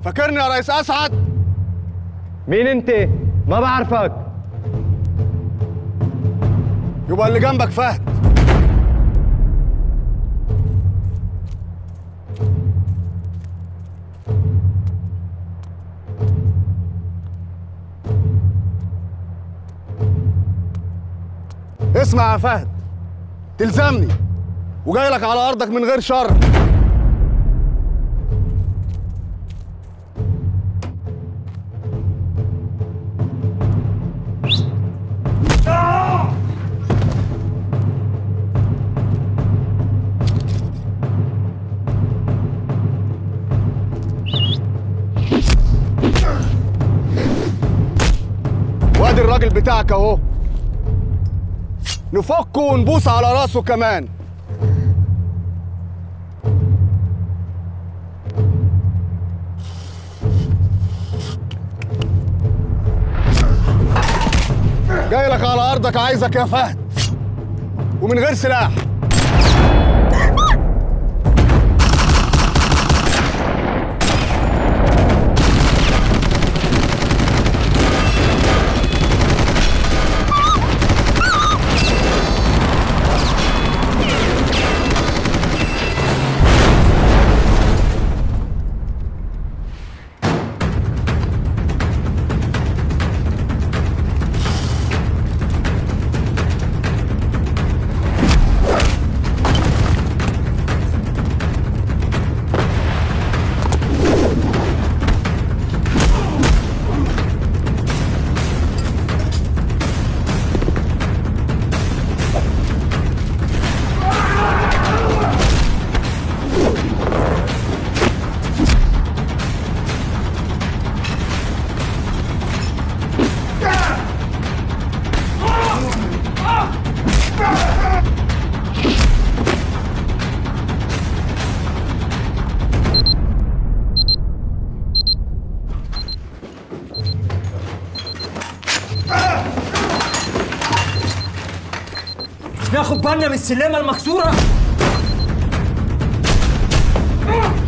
فاكرني يا ريس اسعد مين انت؟ ما بعرفك يبقى اللي جنبك فهد اسمع يا فهد تلزمني وجاي لك على ارضك من غير شر وادي الراجل بتاعك اهو نفكه ونبوس على راسه كمان جاي لك على ارضك عايزك يا فهد ومن غير سلاح ناخد بالنا من السلامة المكسورة